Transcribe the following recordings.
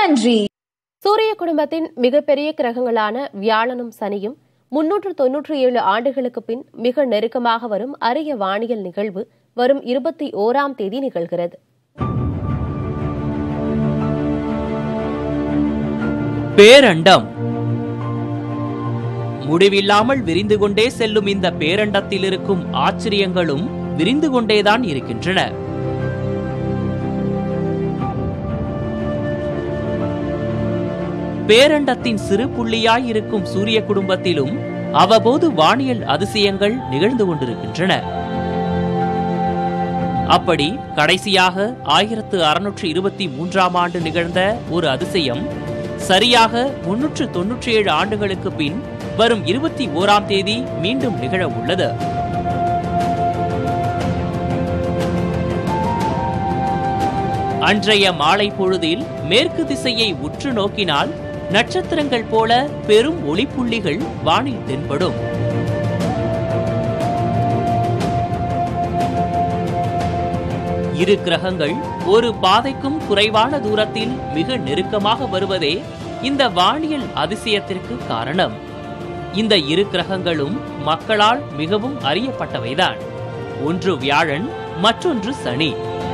நன்றி சூரிய குடும்பத்தின் மிகப்பெரிய கிரகங்களான வியாழனும் சனியும் முன்னூற்று தொன்னூற்றி ஏழு ஆண்டுகளுக்கு பின் மிக நெருக்கமாக வரும் அரிய வானியல் நிகழ்வு வரும் இருபத்தி ஓராம் தேதி நிகழ்கிறது பேரண்டம் முடிவில்லாமல் விரிந்து கொண்டே செல்லும் இந்த பேரண்டத்தில் இருக்கும் ஆச்சரியங்களும் விரிந்து கொண்டேதான் இருக்கின்றன பேரண்டத்தின் சிறு புள்ளியாய் இருக்கும் சூரிய குடும்பத்திலும் அவ்வப்போது வானியல் அதிசயங்கள் நிகழ்ந்து கொண்டிருக்கின்றன அப்படி கடைசியாக ஆயிரத்து அறுநூற்று இருபத்தி மூன்றாம் ஆண்டு நிகழ்ந்த ஒரு அதிசயம் சரியாக முன்னூற்று தொன்னூற்றி ஏழு ஆண்டுகளுக்கு பின் வரும் இருபத்தி ஓராம் தேதி மீண்டும் நிகழ உள்ளது அன்றைய மாலை பொழுதில் மேற்கு திசையை உற்று நோக்கினால் நட்சத்திரங்கள் போல பெரும் ஒளிப்புள்ளிகள் வானில் தென்படும் இரு கிரகங்கள் ஒரு பாதைக்கும் குறைவான தூரத்தில் மிக நெருக்கமாக வருவதே இந்த வானியல் அதிசயத்திற்கு காரணம் இந்த இரு கிரகங்களும் மக்களால் மிகவும் அறியப்பட்டவைதான் ஒன்று வியாழன் மற்றொன்று சனி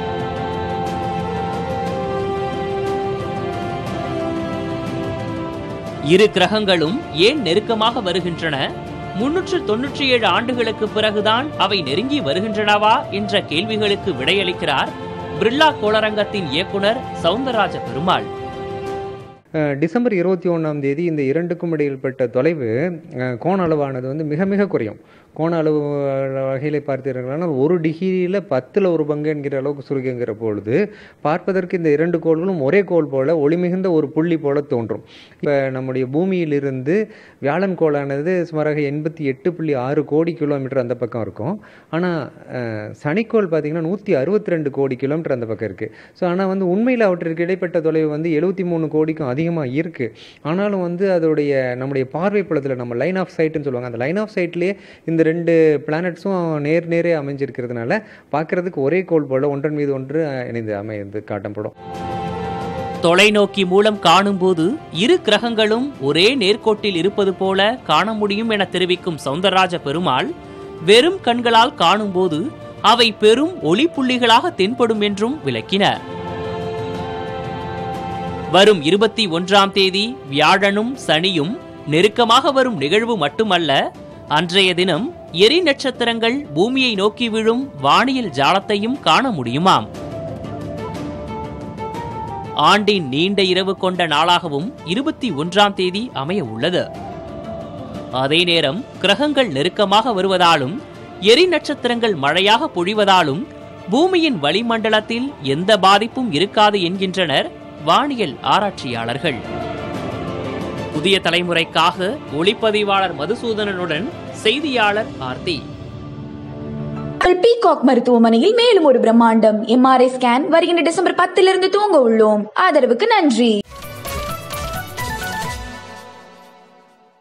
இரு கிரகங்களும் ஏன் நெருக்கமாக வருகின்றன முன்னூற்று தொன்னூற்றி ஏழு ஆண்டுகளுக்கு பிறகுதான் அவை நெருங்கி வருகின்றனவா என்ற கேள்விகளுக்கு விடையளிக்கிறார் பிர்லா கோளரங்கத்தின் இயக்குனர் சவுந்தரராஜ பெருமாள் அஹ் டிசம்பர் இருபத்தி ஒன்றாம் தேதி இந்த இரண்டுக்கும் இடையில்பட்ட தொலைவு அஹ், கோண அளவானது வந்து மிக மிக குறையும் கோண அளவு வகையில் பார்த்தீர்களானால் ஒரு டிகிரியில் பத்தில் ஒரு பங்கு என்கிற அளவுக்கு சுருங்குங்கிற பொழுது பார்ப்பதற்கு இந்த இரண்டு கோள்களும் ஒரே கோள் போல ஒளிமிகுந்த ஒரு புள்ளி போல தோன்றும் இப்போ நம்முடைய பூமியிலிருந்து வியாழன் கோளானது சுமாராக எண்பத்தி எட்டு புள்ளி ஆறு கோடி கிலோமீட்டர் அந்த பக்கம் இருக்கும் ஆனால் சனிக்கோள் பார்த்தீங்கன்னா நூற்றி அறுபத்தி ரெண்டு கோடி கிலோமீட்டர் அந்த பக்கம் இருக்குது ஸோ ஆனால் வந்து உண்மையில் அவற்றிற்கு இடைப்பட்ட தொலைவு வந்து எழுபத்தி மூணு கோடிக்கும் அதிகமாக இருக்குது ஆனாலும் வந்து அதோடைய நம்முடைய பார்வை புலத்தில் நம்ம லைன் ஆஃப் சைட்டுன்னு சொல்லுவாங்க அந்த லைன் ஆஃப் சைட்லேயே இந்த ரெண்டு பிளானட்ஸும் நேர் நேரே அமைஞ்சிருக்கிறதுனால பார்க்கறதுக்கு ஒரே கோள் போல ஒன்றன் மீது ஒன்று அஹ், இணைந்து அமைந்து காட்டப்படும் தொலைநோக்கி மூலம் காணும்போது இரு கிரகங்களும் ஒரே நேர்கோட்டில் இருப்பது போல காண முடியும் என தெரிவிக்கும் சௌந்தரராஜ பெருமாள் வெறும் கண்களால் காணும்போது அவை பெரும் ஒளிப்புள்ளிகளாக தென்படும் என்றும் விளக்கினர் வரும் இருபத்தி ஒன்றாம் தேதி வியாழனும் சனியும் நெருக்கமாக வரும் நிகழ்வு மட்டுமல்ல அன்றைய தினம் எரி நட்சத்திரங்கள் பூமியை நோக்கி விழும் வானியல் ஜாலத்தையும் காண முடியுமாம் ஆண்டின் நீண்ட இரவு கொண்ட நாளாகவும் இருபத்தி ஒன்றாம் தேதி அமைய உள்ளது அதே நேரம் கிரகங்கள் நெருக்கமாக வருவதாலும் எரி நட்சத்திரங்கள் மழையாக பொழிவதாலும் பூமியின் வளிமண்டலத்தில் எந்த பாதிப்பும் இருக்காது என்கின்றனர் வானியல் ஆராய்ச்சியாளர்கள் புதிய தலைமுறைக்காக ஒளிப்பதிவாளர் மதுசூதனனுடன் செய்தியாளர் ஆர்த்தி உங்கள் பீகாக் மருத்துவமனையில் மேலும் ஒரு பிரம்மாண்டம் எம்ஆர்ஐ ஸ்கேன் வருகின்ற டிசம்பர் பத்திலிருந்து துவங்க உள்ளோம் ஆதரவுக்கு நன்றி